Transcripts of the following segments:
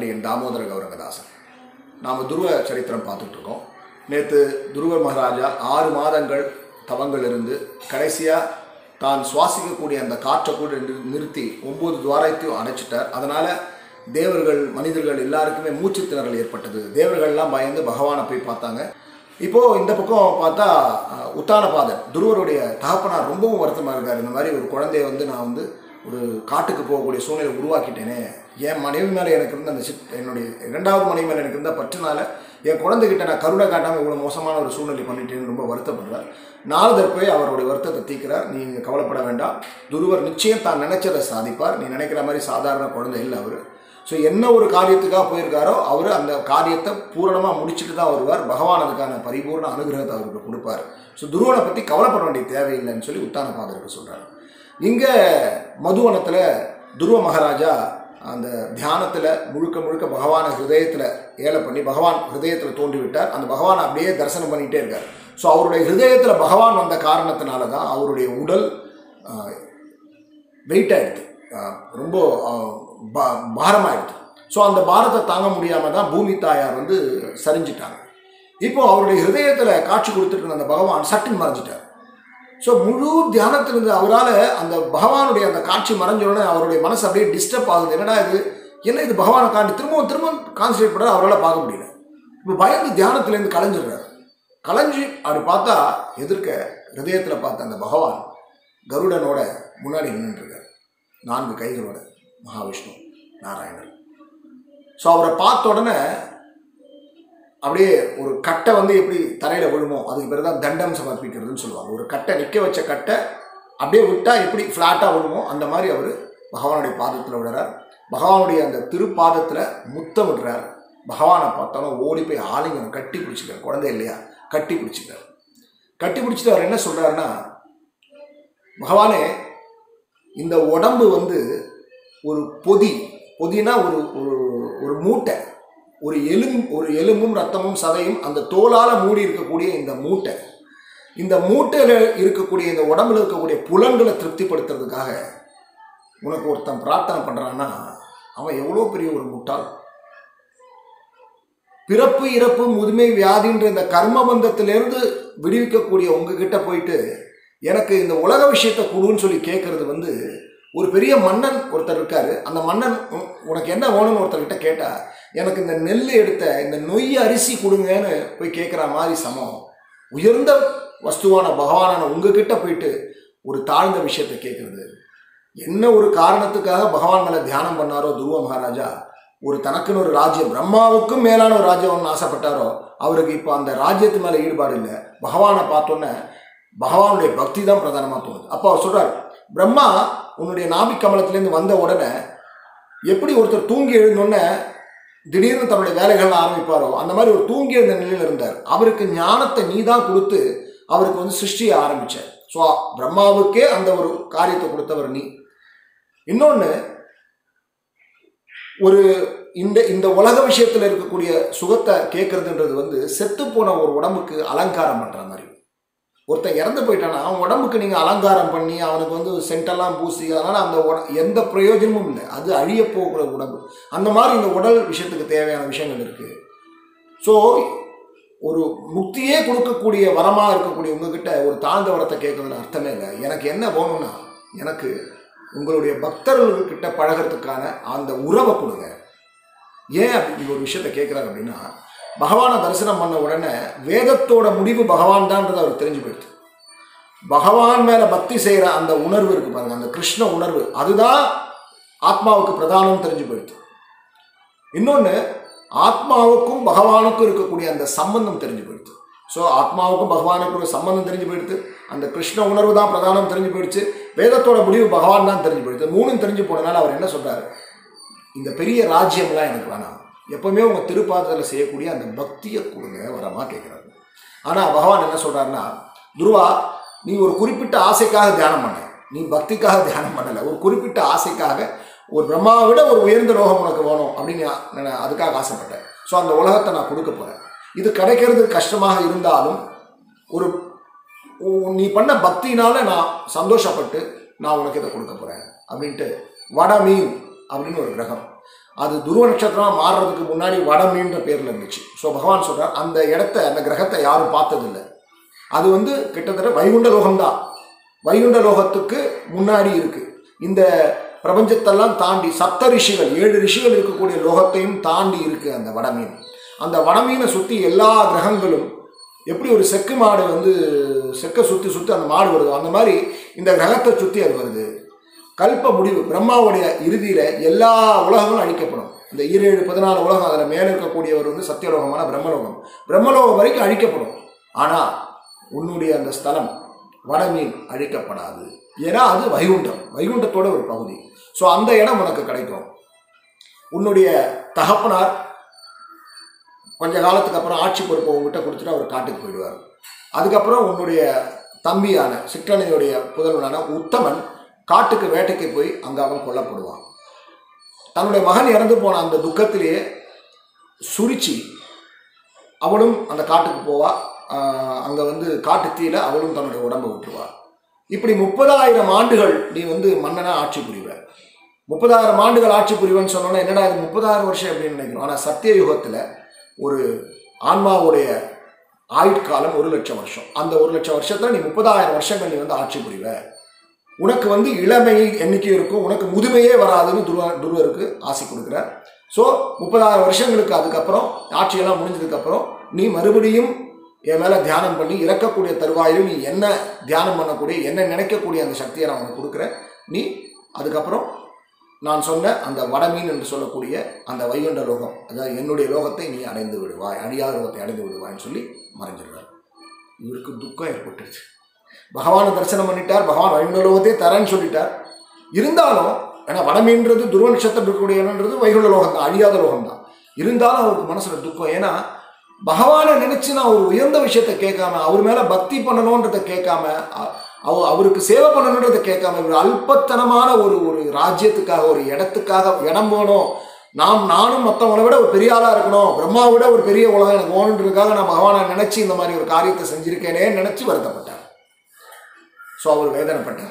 அடியன் தாமோதர கௌரங்கதாசன் நாம் துருவ சரித்திரம் பார்த்துட்டு இருக்கோம் நேற்று துருவ மகாராஜா ஆறு மாதங்கள் தவங்கள் இருந்து கடைசியாக தான் சுவாசிக்கக்கூடிய அந்த காற்றை கூட நிறு- நிறுத்தி ஒம்பது துவாரத்தையும் அடைச்சிட்டார் அதனால் தேவர்கள் மனிதர்கள் எல்லாருக்குமே மூச்சு திணறல் ஏற்பட்டது தேவர்கள்லாம் பயந்து பகவானை போய் பார்த்தாங்க இப்போது இந்த பக்கம் பார்த்தா அஹ், உத்தானபாதன் துருவருடைய தகப்பனார் ரொம்பவும் வருத்தமாக இருக்கார் இந்த மாதிரி ஒரு குழந்தைய வந்து நான் வந்து ஒரு காட்டுக்கு போகக்கூடிய சூழ்நிலை உருவாக்கிட்டேனே என் மனைவி மேலே எனக்கு இருந்த அந்த சித் என்னுடைய இரண்டாவது மனைவி மேலே எனக்கு இருந்த பற்றுனால என் குழந்தைகிட்ட நான் கருணை காட்டாமல் இவ்வளோ மோசமான ஒரு சூழ்நிலை பண்ணிட்டேன்னு ரொம்ப வருத்தப்படுறார் நாரதர் போய் அவருடைய வருத்தத்தை தீர்க்கிறார் நீங்கள் கவலைப்பட வேண்டாம் துருவர் நிச்சயம் தான் நினைச்சதை சாதிப்பார் நீ நினைக்கிற மாதிரி சாதாரண குழந்தை இல்லை அவர் ஸோ என்ன ஒரு காரியத்துக்காக போயிருக்காரோ அவர் அந்த காரியத்தை பூரணமாக முடிச்சுட்டு தான் வருவார் பகவான் அதுக்கான பரிபூர்ண அனுகிரகத்தை அவருக்கு கொடுப்பார் ஸோ துருவனை பற்றி கவலைப்பட வேண்டிய தேவையில்லைன்னு சொல்லி உத்தான பாதருக்கு சொல்கிறார் இங்கே மதுவனத்தில் துருவ மகாராஜா அந்த தியானத்தில் முழுக்க முழுக்க பகவானை ஹிருதயத்தில் ஏல பண்ணி பகவான் ஹிருதயத்தில் தோன்றி விட்டார் அந்த பகவானை அப்படியே தரிசனம் பண்ணிகிட்டே இருக்கார் ஸோ அவருடைய ஹிருதயத்தில் பகவான் வந்த காரணத்தினால தான் அவருடைய உடல் வெயிட் ஆகிடுது ரொம்ப ஆஹ், பா- பாரமாயிடுது ஸோ அந்த பாரத்தை தாங்க முடியாமல் தான் பூமி தாயார் வந்து சரிஞ்சிட்டாங்க இப்போ அவருடைய ஹிருதயத்தில் காட்சி கொடுத்துட்டு இருந்த அந்த பகவான் சட்டுன்னு மறைஞ்சிட்டார் ஸோ முழு தியானத்தில் இருந்து அவரால் அந்த பகவானுடைய அந்த காட்சி மறைஞ்ச உடனே அவருடைய மனசு அப்படியே டிஸ்டர்ப் ஆகுது என்னடா இது என்ன இது பகவானை காண்டி திரும்பவும் திரும்பவும் கான்சன்ட்ரேட் பண்ண அவரால் பார்க்க முடியல இப்போ பயந்து தியானத்துலேருந்து கலைஞ்சிடுறாரு கலைஞ்சு அப்படி பார்த்தா எதிர்க்க ஹிருதயத்தில் பார்த்த அந்த பகவான் கருடனோட முன்னாடி நின்றுருக்கார் நான்கு கைகளோட மகாவிஷ்ணு நாராயணர் ஸோ அவரை பார்த்த உடனே அப்படியே ஒரு கட்டை வந்து எப்படி தரையில் விழுமோ அதுக்கு பேர் தான் தண்டம் சமர்ப்பிக்கிறதுன்னு சொல்லுவாங்க ஒரு கட்டை நிற்க வச்ச கட்டை அப்படியே விட்டால் எப்படி ஃப்ளாட்டாக விழுமோ அந்த மாதிரி அவர் பகவானுடைய பாதத்தில் விடுறார் பகவானுடைய அந்த திருப்பாதத்தில் முத்தம் விடுறார் பகவானை பார்த்தாலும் ஓடி போய் ஆலிங்கனம் கட்டி பிடிச்சிக்கிறார் குழந்தை இல்லையா கட்டி பிடிச்சிக்கிறார் கட்டி பிடிச்சிட்டு அவர் என்ன சொல்கிறாருன்னா பகவானே இந்த உடம்பு வந்து ஒரு பொதி பொதினா ஒரு ஒரு ஒரு மூட்டை ஒரு எலும் ஒரு எலும்பும் ரத்தமும் சதையும் அந்த தோலால் மூடி இருக்கக்கூடிய இந்த மூட்டை இந்த மூட்டையில் இருக்கக்கூடிய இந்த உடம்புல இருக்கக்கூடிய புலன்களை திருப்திப்படுத்துறதுக்காக உனக்கு ஒருத்தன் பிரார்த்தனை பண்ணுறான்னா அவன் எவ்வளோ பெரிய ஒரு முட்டாள் பிறப்பு இறப்பு முதுமை வியாதின்ற இந்த கர்ம பந்தத்திலிருந்து விடுவிக்கக்கூடிய உங்ககிட்ட போயிட்டு எனக்கு இந்த உலக விஷயத்தை கொடுன்னு சொல்லி கேட்கறது வந்து ஒரு பெரிய மன்னன் ஒருத்தர் இருக்காரு அந்த மன்னன் உ- உனக்கு என்ன வேணும்னு ஒருத்தர்கிட்ட கேட்டா எனக்கு இந்த நெல் எடுத்த இந்த நொய் அரிசி கொடுங்கன்னு போய் கேட்குற மாதிரி சமம் உயர்ந்த வஸ்துவான பகவானான உங்ககிட்ட போயிட்டு ஒரு தாழ்ந்த விஷயத்தை கேட்கறது என்ன ஒரு காரணத்துக்காக பகவான் மேலே தியானம் பண்ணாரோ துருவ மகாராஜா ஒரு தனக்குன்னு ஒரு ராஜ்யம் பிரம்மாவுக்கும் மேலான ஒரு ராஜ்யம் ஒன்று ஆசைப்பட்டாரோ அவருக்கு இப்போ அந்த ராஜ்யத்து மேலே ஈடுபாடு இல்லை பகவானை பார்த்தோன்னே பகவானுடைய பக்தி தான் பிரதானமாக தோணுது அப்போ அவர் சொல்றார் பிரம்மா உன்னுடைய நாபிக் கமலத்திலேருந்து வந்த உடனே எப்படி ஒருத்தர் தூங்கி எழுந்தோடனே திடீர்னு தன்னுடைய வேலைகள் ஆரம்பிப்பாரோ அந்த மாதிரி ஒரு தூங்கி எழுந்த நிலையில் இருந்தார் அவருக்கு ஞானத்தை நீ தான் கொடுத்து அவருக்கு வந்து சிருஷ்டியை ஆரம்பிச்ச ஸோ பிரம்மாவுக்கே அந்த ஒரு காரியத்தை கொடுத்தவர் நீ இன்னொன்று ஒரு இந்த இந்த உலக விஷயத்தில் இருக்கக்கூடிய சுகத்தை கேட்கறதுன்றது வந்து செத்து போன ஒரு உடம்புக்கு அலங்காரம் பண்ணுற மாதிரி ஒருத்தன் இறந்து போயிட்டானா அவன் உடம்புக்கு நீங்கள் அலங்காரம் பண்ணி அவனுக்கு வந்து சென்டெல்லாம் பூசி அதனால் அந்த உட எந்த பிரயோஜனமும் இல்லை அது அழிய போகிற உடம்பு அந்த மாதிரி இந்த உடல் விஷயத்துக்கு தேவையான விஷயங்கள் இருக்குது ஸோ ஒரு முக்தியே கொடுக்கக்கூடிய வரமாக இருக்கக்கூடிய உங்ககிட்ட ஒரு தாழ்ந்த வரத்தை கேட்கறதுல அர்த்தமே இல்லை எனக்கு என்ன வேணும்னா எனக்கு உங்களுடைய பக்தர்கள்கிட்ட பழகிறதுக்கான அந்த உறவை கொடுங்க ஏன் அப்படி ஒரு விஷயத்த கேட்குறாரு அப்படின்னா பகவானை தரிசனம் பண்ண உடனே வேதத்தோட முடிவு பகவான் தான்ன்றது அவர் தெரிஞ்சு போயிடுது பகவான் மேலே பக்தி செய்கிற அந்த உணர்வு இருக்கு பாருங்க அந்த கிருஷ்ண உணர்வு அதுதான் ஆத்மாவுக்கு பிரதானம் தெரிஞ்சு போயிடுது இன்னொன்று ஆத்மாவுக்கும் பகவானுக்கும் இருக்கக்கூடிய அந்த சம்பந்தம் தெரிஞ்சு போயிடுது ஸோ ஆத்மாவுக்கும் பகவானுக்கும் ஒரு சம்பந்தம் தெரிஞ்சு போயிடுது அந்த கிருஷ்ண உணர்வு தான் பிரதானம் தெரிஞ்சு போயிடுச்சு வேதத்தோட முடிவு பகவான் தான் தெரிஞ்சு போயிடுது மூணும் தெரிஞ்சு போனனால அவர் என்ன சொல்றாரு இந்த பெரிய ராஜ்யம்லாம் எனக்கு வேணாம் எப்பவுமே உங்கள் திருப்பாதத்தில் செய்யக்கூடிய அந்த பக்தியை கொடுங்க வரமா கேட்குறாரு ஆனால் பகவான் என்ன சொல்றாருன்னா துருவா நீ ஒரு குறிப்பிட்ட ஆசைக்காக தியானம் பண்ண நீ பக்திக்காக தியானம் பண்ணலை ஒரு குறிப்பிட்ட ஆசைக்காக ஒரு பிரம்மாவை விட ஒரு உயர்ந்த லோகம் உனக்கு வேணும் அப்படின்னு நான் அதுக்காக ஆசைப்பட்டேன் ஸோ அந்த உலகத்தை நான் கொடுக்க போகிறேன் இது கிடைக்கிறது கஷ்டமாக இருந்தாலும் ஒரு உ- நீ பண்ண பக்தினால நான் சந்தோஷப்பட்டு நான் உனக்கு இதை கொடுக்க போகிறேன் அப்படின்ட்டு வடமீன் அப்படின்னு ஒரு கிரகம் அது துருவ நட்சத்திரமா மாறுறதுக்கு முன்னாடி வடமீன்ற பேர்ல இருந்துச்சு ஸோ பகவான் சொல்றார் அந்த இடத்த அந்த கிரகத்தை யாரும் பார்த்ததில்லை அது வந்து கிட்டத்தட்ட வைகுண்ட லோகம்தான் வைகுண்ட லோகத்துக்கு முன்னாடி இருக்கு இந்த பிரபஞ்சத்தெல்லாம் தாண்டி சப்த ரிஷிகள் ஏழு ரிஷிகள் இருக்கக்கூடிய லோகத்தையும் தாண்டி இருக்கு அந்த வடமீன் அந்த வடமீனை சுற்றி எல்லா கிரகங்களும் எப்படி ஒரு செக்கு மாடு வந்து செக்கை சுற்றி சுற்றி அந்த மாடு வருதோ அந்த மாதிரி இந்த கிரகத்தை சுற்றி அது வருது கல்ப முடிவு பிரம்மாவுடைய இறுதியில் எல்லா உலகங்களும் அழிக்கப்படும் இந்த ஈரேழு பதினாலு உலகம் அதில் மேலே இருக்கக்கூடியவர் வந்து சத்தியலோகமான பிரம்மலோகம் பிரம்மலோகம் வரைக்கும் அழிக்கப்படும் ஆனால் உன்னுடைய அந்த ஸ்தலம் வடமீன் அழிக்கப்படாது ஏன்னா அது வைகுண்டம் வைகுண்டத்தோட ஒரு பகுதி ஸோ அந்த இடம் உனக்கு கிடைக்கும் உன்னுடைய தகப்பனார் கொஞ்ச காலத்துக்கு அப்புறம் ஆட்சி பொறுப்பை உங்ககிட்ட கொடுத்துட்டு அவர் காட்டுக்கு போயிடுவார் அதுக்கப்புறம் உன்னுடைய தம்பியான சிற்றனையுடைய புதல்வனான உத்தமன் காட்டுக்கு வேட்டைக்கு போய் அங்கே அவன் கொல்லப்படுவான் தன்னுடைய மகன் இறந்து போன அந்த துக்கத்திலேயே சுரிச்சி அவளும் அந்த காட்டுக்கு போவா அங்கே வந்து காட்டு தீயில அவளும் தன்னுடைய உடம்பை விட்டுருவா இப்படி முப்பதாயிரம் ஆண்டுகள் நீ வந்து மன்னனா ஆட்சி புரிவ முப்பதாயிரம் ஆண்டுகள் ஆட்சி புரிவன்னு சொன்னோன்னா என்னடா இது முப்பதாயிரம் வருஷம் அப்படின்னு நினைக்கிறோம் ஆனால் சத்திய யுகத்தில் ஒரு ஆன்மாவுடைய ஆயுட்காலம் ஒரு லட்சம் வருஷம் அந்த ஒரு லட்சம் வருஷத்துல நீ முப்பதாயிரம் வருஷங்கள் நீ வந்து ஆட்சி புரிவ உனக்கு வந்து இளமை எண்ணிக்கை இருக்கும் உனக்கு முதுமையே வராதுன்னு துருவ துருவருக்கு ஆசை கொடுக்குறார் ஸோ முப்பதாயிரம் வருஷங்களுக்கு அதுக்கப்புறம் ஆட்சியெல்லாம் முடிஞ்சதுக்கப்புறம் நீ மறுபடியும் என் மேலே தியானம் பண்ணி இறக்கக்கூடிய தருவாயிலும் நீ என்ன தியானம் பண்ணக்கூடிய என்ன நினைக்கக்கூடிய அந்த சக்தியை நான் உனக்கு கொடுக்குறேன் நீ அதுக்கப்புறம் நான் சொன்ன அந்த வடமீன் என்று சொல்லக்கூடிய அந்த வைகுண்ட லோகம் அதாவது என்னுடைய லோகத்தை நீ அடைந்து விடுவாய் அழியாத லோகத்தை அடைந்து விடுவாய்ன்னு சொல்லி மறைஞ்சிடுறார் இவருக்கு துக்கம் ஏற்பட்டுருச்சு பகவானை தரிசனம் பண்ணிட்டார் பகவான் வைகுண்ட லோகத்தையே தரேன்னு சொல்லிட்டார் இருந்தாலும் ஏன்னா வடமீன்றது துருவ நட்சத்திரம் இருக்கக்கூடியன்றது வைகுண்ட லோகம் தான் அழியாத லோகம் தான் இருந்தாலும் அவருக்கு மனசுல துக்கம் ஏன்னா பகவானை நினைச்சு நான் ஒரு உயர்ந்த விஷயத்த கேட்காம அவர் மேல பக்தி பண்ணணுன்றத கேட்காம அ- அவ அவருக்கு சேவை பண்ணணுன்றத கேட்காம இவர் அல்பத்தனமான ஒரு ஒரு ராஜ்யத்துக்காக ஒரு இடத்துக்காக இடம் வேணும் நாம் நானும் மற்றவங்களை விட ஒரு பெரிய ஆளா இருக்கணும் பிரம்மாவை விட ஒரு பெரிய உலகம் எனக்கு வேணுன்றதுக்காக நான் பகவானை நினைச்சு இந்த மாதிரி ஒரு காரியத்தை செஞ்சிருக்கேனே நினைச்சு வருத்தப்பட்டார் ஸோ அவர் வேதனைப்பட்டார்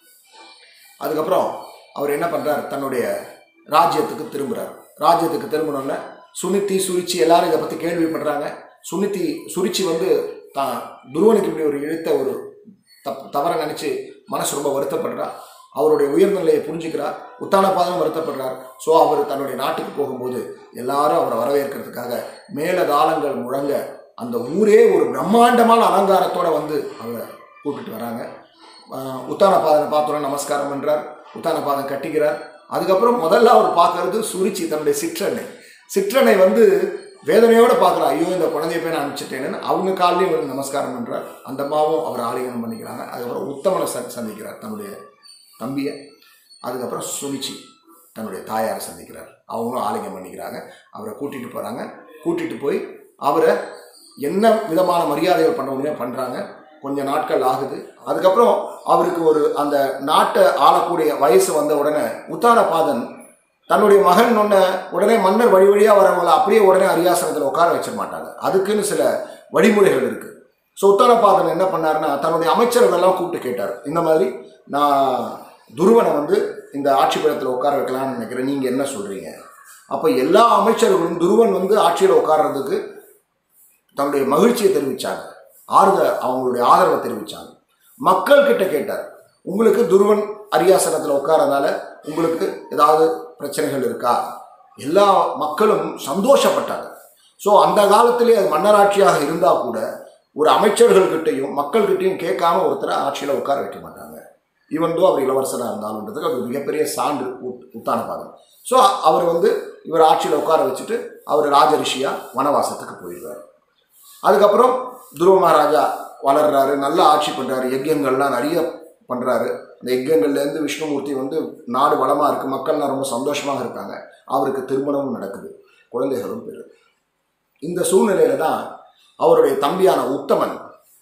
அதுக்கப்புறம் அவர் என்ன பண்றார் தன்னுடைய ராஜ்யத்துக்கு திரும்புறார் ராஜ்யத்துக்கு திரும்பினோடனே சுனித்தி சுரிச்சி எல்லாரும் இதை பற்றி கேள்விப்படுறாங்க சுனித்தி சுரிச்சி வந்து தான் துருவனுக்கு இப்படி ஒரு இழுத்த ஒரு தப் தவறை நினச்சி மனசு ரொம்ப வருத்தப்படுறா அவருடைய உயர்நிலையை புரிஞ்சுக்கிறார் உத்தானபாதம் வருத்தப்படுறார் ஸோ அவர் தன்னுடைய நாட்டுக்கு போகும்போது எல்லாரும் அவரை வரவேற்கிறதுக்காக மேலதாளங்கள் முழங்க அந்த ஊரே ஒரு பிரம்மாண்டமான அலங்காரத்தோட வந்து அவரை கூப்பிட்டு வராங்க ஆஹ் உத்தானபாதனை பார்த்தோன்னே நமஸ்காரம் பண்ணுறார் உத்தானபாதம் கட்டிக்கிறார் அதுக்கப்புறம் முதல்ல அவர் பார்க்கறது சுரிச்சி தன்னுடைய சிற்றனை சிற்றனை வந்து வேதனையோட பார்க்குறா ஐயோ இந்த குழந்தைய போய் நான் அனுப்பிச்சிட்டேன்னு அவங்க காலையும் வந்து நமஸ்காரம் பண்ணுறார் அந்த அம்மாவும் அவர் ஆலிங்கனம் பண்ணிக்கிறாங்க அதுக்கப்புறம் உத்தமனை ச சந்திக்கிறார் தன்னுடைய தம்பியை அதுக்கப்புறம் சுனிச்சி தன்னுடைய தாயாரை சந்திக்கிறார் அவங்களும் ஆலிங்கம் பண்ணிக்கிறாங்க அவரை கூட்டிகிட்டு போகிறாங்க கூட்டிகிட்டு போய் அவரை என்ன விதமான மரியாதைகள் பண்ண முடியுமோ பண்ணுறாங்க கொஞ்ச நாட்கள் ஆகுது அதுக்கப்புறம் அவருக்கு ஒரு அந்த நாட்டை ஆளக்கூடிய வயசு வந்த உடனே உத்தானபாதன் தன்னுடைய மகன் ஒன்ன உடனே மன்னர் வழி வழியாக வரவங்களை அப்படியே உடனே அரியாசனத்தில் உட்கார வச்சிட மாட்டாங்க அதுக்குன்னு சில வழிமுறைகள் இருக்கு ஸோ உத்தானபாதன் என்ன பண்ணாருன்னா தன்னுடைய அமைச்சர்களெல்லாம் கூப்பிட்டு கேட்டார் இந்த மாதிரி நான் துருவனை வந்து இந்த ஆட்சி பீடத்தில் உட்கார வைக்கலாம்னு நினைக்கிறேன் நீங்கள் என்ன சொல்கிறீங்க அப்போ எல்லா அமைச்சர்களும் துருவன் வந்து ஆட்சியில் உட்கார்றதுக்கு தன்னுடைய மகிழ்ச்சியை தெரிவித்தாங்க ஆறுத அவங்களுடைய ஆதரவை தெரிவித்தாங்க மக்கள் கிட்ட கேட்டார் உங்களுக்கு துருவன் அரியாசனத்தில் உட்காரனால உங்களுக்கு ஏதாவது பிரச்சனைகள் இருக்கா எல்லா மக்களும் சந்தோஷப்பட்டாங்க ஸோ அந்த காலத்திலே அது மன்னராட்சியாக இருந்தால் கூட ஒரு அமைச்சர்கள்கிட்டையும் மக்கள்கிட்டையும் கேட்காம ஒருத்தரை ஆட்சியில் உட்கார வைக்க மாட்டாங்க ஈவன் தோ அவர் இளவரசராக இருந்தாலுன்றதுக்கு அது ஒரு மிகப்பெரிய சான்று உத்- உத்தானபாதம் ஸோ அவர் வந்து இவர் ஆட்சியில் உட்கார வச்சுட்டு அவர் ராஜரிஷியா வனவாசத்துக்கு போயிடுவார் அதுக்கப்புறம் துருவ மகாராஜா வளர்றாரு நல்ல ஆட்சி பண்றாரு யஜ்யங்கள்லாம் நிறைய பண்றாரு அந்த யஜ்யங்கள்லேருந்து விஷ்ணுமூர்த்தி வந்து நாடு வளமா இருக்கு மக்கள்லாம் ரொம்ப சந்தோஷமாக இருக்காங்க அவருக்கு திருமணமும் நடக்குது குழந்தைகளும் பெறுது இந்த சூழ்நிலையில தான் அவருடைய தம்பியான உத்தமன்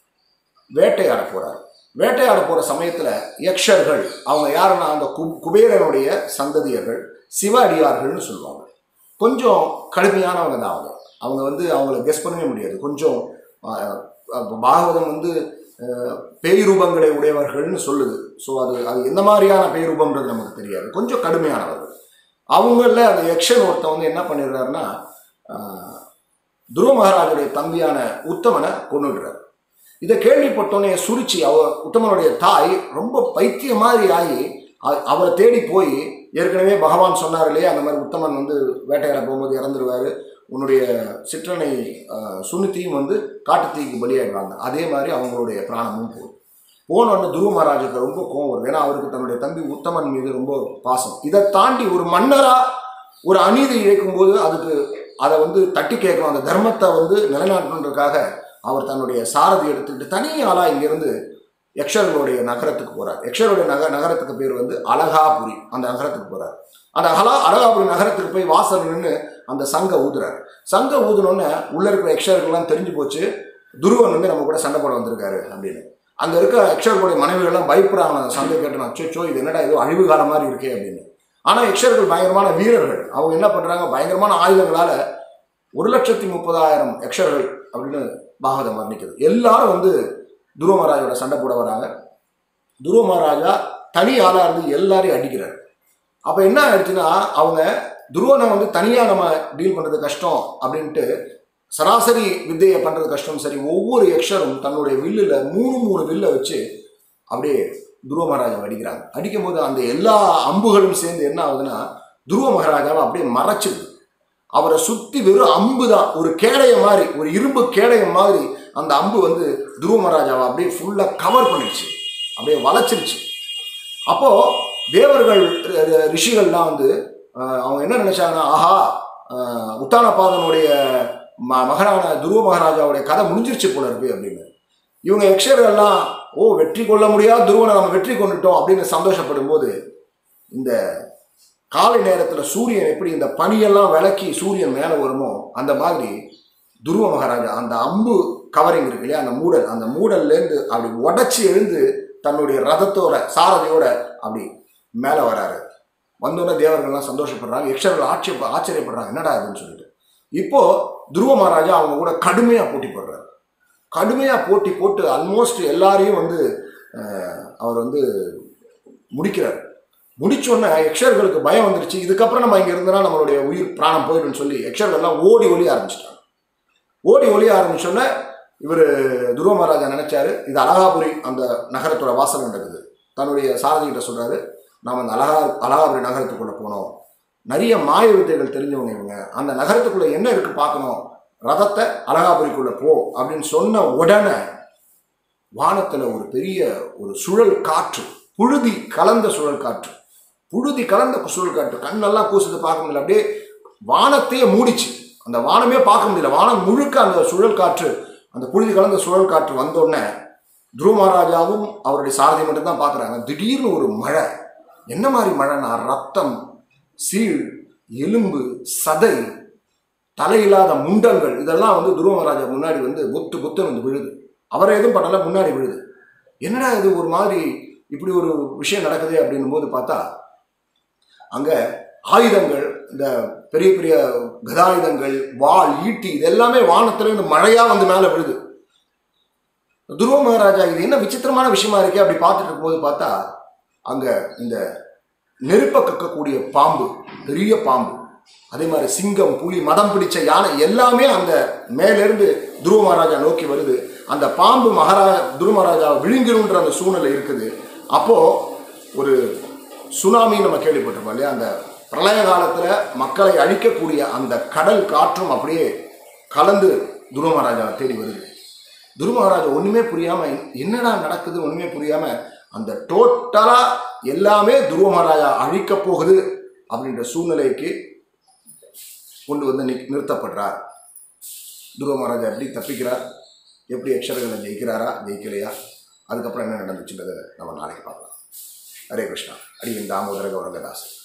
வேட்டையாட போறார் வேட்டையாட போற சமயத்துல யக்ஷர்கள் அவங்க யாருன்னா அந்த கு- குபேரனுடைய சந்ததியர்கள் சிவ அடியார்கள்னு சொல்லுவாங்க கொஞ்சம் கடுமையானவங்க தான் அவங்க அவங்க வந்து அவங்கள கெஸ் பண்ணவே முடியாது கொஞ்சம் ஆஹ், அப்ப பாகவதம் வந்து ஆஹ், பேய் ரூபங்களை உடையவர்கள்னு சொல்லுது ஸோ அது அது எந்த மாதிரியான பேய் ரூபம்ன்றது நமக்கு தெரியாது கொஞ்சம் கடுமையானவர்கள் அவங்கள அந்த யக்ஷன் ஒருத்தன் வந்து என்ன பண்ணிடுறாருன்னா ஆஹ், துருவ மகாராஜுடைய தம்பியான உத்தமனை கொண்டுடுறாரு இதை கேள்விப்பட்டோன்னே சுருச்சி அவ உத்தமனுடைய தாய் ரொம்ப பைத்திய மாதிரி ஆகி அ- அவரை தேடி போய் ஏற்கனவே பகவான் சொன்னார் இல்லையா அந்த மாதிரி உத்தமன் வந்து வேட்டையாட போகும்போது இறந்துருவாரு உன்னுடைய சிற்றனை ஆஹ், சுனித்தியும் வந்து காட்டுத்தீக்கு பலியாயிடுவாங்க அதே மாதிரி அவங்களுடைய பிராணமும் போகும் போன உடனே துருவ மகாராஜுக்கு ரொம்ப கோவம் வரும் ஏன்னா அவருக்கு தன்னுடைய தம்பி உத்தமன் மீது ரொம்ப பாசம் இதை தாண்டி ஒரு மன்னரா ஒரு அநீதி இழைக்கும்போது அதுக்கு அதை வந்து தட்டி கேட்கணும் அந்த தர்மத்தை வந்து நிலைநாட்டணுன்றதுக்காக அவர் தன்னுடைய சாரதி எடுத்துக்கிட்டு தனி ஆளா இங்கிருந்து யக்ஷர்களுடைய நகரத்துக்கு போறார் யக்ஷருடைய நக நகரத்துக்கு பேர் வந்து அழகாபுரி அந்த நகரத்துக்கு போறார் அந்த அகலா அழகாபுரி நகரத்துக்கு போய் வாசல் நின்று அந்த சங்க ஊதுறார் சங்க ஊதுனோடனே உள்ள இருக்கிற யக்ஷர்கள்லாம் தெரிஞ்சு போச்சு துருவன் வந்து நம்ம கூட சண்டை போட வந்திருக்காரு அப்படின்னு அங்க இருக்க யக்ஷர்களுடைய மனைவிகள்லாம் பயப்படுறாங்க அந்த சண்டை கேட்டு அச்சோ இது என்னடா ஏதோ அழிவு காலம் மாதிரி இருக்கே அப்படின்னு ஆனா யக்ஷர்கள் பயங்கரமான வீரர்கள் அவங்க என்ன பண்றாங்க பயங்கரமான ஆயுதங்களால ஒரு லட்சத்தி முப்பதாயிரம் யக்ஷர்கள் அப்படின்னு பாகவதம் வர்ணிக்குது எல்லாரும் வந்து துருவ மகாராஜோட சண்டை போட வராங்க துருவ மகாராஜா தனி ஆளா இருந்து எல்லாரையும் அடிக்கிறார் அப்ப என்ன ஆயிடுச்சுன்னா அவங்க துருவனை வந்து தனியா நம்ம டீல் பண்றது கஷ்டம் அப்படின்ட்டு சராசரி வித்தையை பண்றது கஷ்டம் சரி ஒவ்வொரு யக்ஷரும் தன்னுடைய வில்லுல மூணு மூணு வில்லை வச்சு அப்படியே துருவ மகாராஜாவை அடிக்கிறாங்க அடிக்கும்போது அந்த எல்லா அம்புகளும் சேர்ந்து என்ன ஆகுதுன்னா துருவ மகாராஜாவை அப்படியே மறைச்சிருது அவரை சுத்தி வெறும் அம்பு தான் ஒரு கேடய மாதிரி ஒரு இரும்பு கேடயம் மாதிரி அந்த அம்பு வந்து துருவ மகாராஜாவை அப்படியே ஃபுல்லா கவர் பண்ணிடுச்சு அப்படியே வளைச்சிருச்சு அப்போ தேவர்கள் ரி- ரிஷிகள்லாம் வந்து அஹ், அவங்க என்ன நினைச்சாங்கன்னா ஆஹா அஹ், உத்தானபாதனுடைய ம மகனான துருவ மகாராஜாவுடைய கதை முடிஞ்சிருச்சு போல இருக்கு அப்படின்னு இவங்க யக்ஷர்கள்லாம் ஓ வெற்றி கொள்ள முடியாத துருவனை நம்ம வெற்றி கொண்டுட்டோம் அப்படின்னு சந்தோஷப்படும் போது இந்த காலை நேரத்தில் சூரியன் எப்படி இந்த பனியெல்லாம் விளக்கி சூரியன் மேலே வருமோ அந்த மாதிரி துருவ மகாராஜா அந்த அம்பு கவரிங் இருக்கு இல்லையா அந்த மூடல் அந்த மூடல்லேருந்து அப்படி உடச்சி எழுந்து தன்னுடைய ரதத்தோட சாரதியோட அப்படி மேலே வராரு வந்தோடனே தேவர்கள்லாம் சந்தோஷப்படுறாங்க யக்ஷர்கள் ஆட்சேப ஆச்சரியப்படுறாங்க என்னடா இதுன்னு சொல்லிட்டு இப்போ துருவ மகாராஜா அவங்க கூட கடுமையாக போட்டி போடுறாரு கடுமையாக போட்டி போட்டு ஆல்மோஸ்ட் எல்லாரையும் வந்து அஹ், அவர் வந்து முடிக்கிறார் முடிச்சோடனே யக்ஷர்களுக்கு பயம் வந்துருச்சு இதுக்கப்புறம் நம்ம இங்கே இருந்தோம்னா நம்மளுடைய உயிர் பிராணம் போயிடும்னு சொல்லி யக்ஷர்கள்லாம் ஓடி ஒளிய ஆரம்பிச்சிட்டாங்க ஓடி ஒளிய ஆரம்பிச்சோடனே இவர் துருவ மகாராஜா நினைச்சாரு இது அழகாபுரி அந்த நகரத்தோட வாசல் நடக்குது தன்னுடைய சாரதிகிட்ட சொல்றாரு நாம் அந்த அழகா அழகாபுரி நகரத்துக்குள்ள போனோம் நிறைய மாய வித்தைகள் தெரிஞ்சவங்க இவங்க அந்த நகரத்துக்குள்ள என்ன இருக்கு பார்க்கணும் ரதத்தை அழகாபுரிக்குள்ள போ அப்படின்னு சொன்ன உடனே வானத்துல ஒரு பெரிய ஒரு சுழல் காற்று புழுதி கலந்த சுழல் காற்று புழுதி கலந்த சுழல் காற்று கண்ணெல்லாம் கூசுது பார்க்க முடியல அப்படியே வானத்தையே மூடிச்சு அந்த வானமே பார்க்க முடியல வானம் முழுக்க அந்த சுழல் காற்று அந்த புழுதி கலந்த சுழல் காற்று வந்தோடனே துருவ மகாராஜாவும் அவருடைய சாரதி மட்டும் தான் பார்க்குறாங்க திடீர்னு ஒரு மழை என்ன மாதிரி மழைனா ரத்தம் சீழ் எலும்பு சதை தலையில்லாத முண்டங்கள் இதெல்லாம் வந்து துருவ மகாராஜா முன்னாடி வந்து புத்து புத்து வந்து விழுது அவரை எதுவும் பண்ணல முன்னாடி விழுது என்னடா இது ஒரு மாதிரி இப்படி ஒரு விஷயம் நடக்குது அப்படின்னும் போது பார்த்தா அங்க ஆயுதங்கள் இந்த பெரிய பெரிய கதாயுதங்கள் வாள் ஈட்டி இது எல்லாமே வானத்துல இருந்து மழையா வந்து மேல விழுது துருவ மகாராஜா இது என்ன விசித்திரமான விஷயமா இருக்கே அப்படி பார்த்துட்டு இருக்கும்போது பார்த்தா அங்க இந்த நெருப்ப கக்கக்கூடிய பாம்பு பெரிய பாம்பு அதே மாதிரி சிங்கம் புலி மதம் பிடிச்ச யானை எல்லாமே அந்த மேலிருந்து துருவ மகாராஜா நோக்கி வருது அந்த பாம்பு மகாராஜா துருவ மகாராஜா விழுங்கிருன்ற அந்த சூழ்நிலை இருக்குது அப்போ ஒரு சுனாமி நம்ம கேள்விப்பட்டிருப்போம் இல்லையா அந்த பிரளய காலத்துல மக்களை அழிக்கக்கூடிய அந்த கடல் காற்றும் அப்படியே கலந்து துருவ மகாராஜாவை தேடி வருது துருவ மகாராஜா ஒண்ணுமே புரியாம என்னடா நடக்குது ஒண்ணுமே புரியாம அந்த டோட்டலா எல்லாமே துருவ மகாராஜா அழிக்க போகுது அப்படின்ற சூழ்நிலைக்கு கொண்டு வந்து நி- நிறுத்தப்படுறார் துருவ மகாராஜா எப்படி தப்பிக்கிறார் எப்படி அக்ஷரங்களை ஜெயிக்கிறாரா ஜெயிக்கலையா அதுக்கப்புறம் என்ன நடந்துச்சுன்றதை நம்ம நாளைக்கு பார்க்கலாம் ஹரே கிருஷ்ணா அடியின் தாமோதர கௌரங்கதாஸ்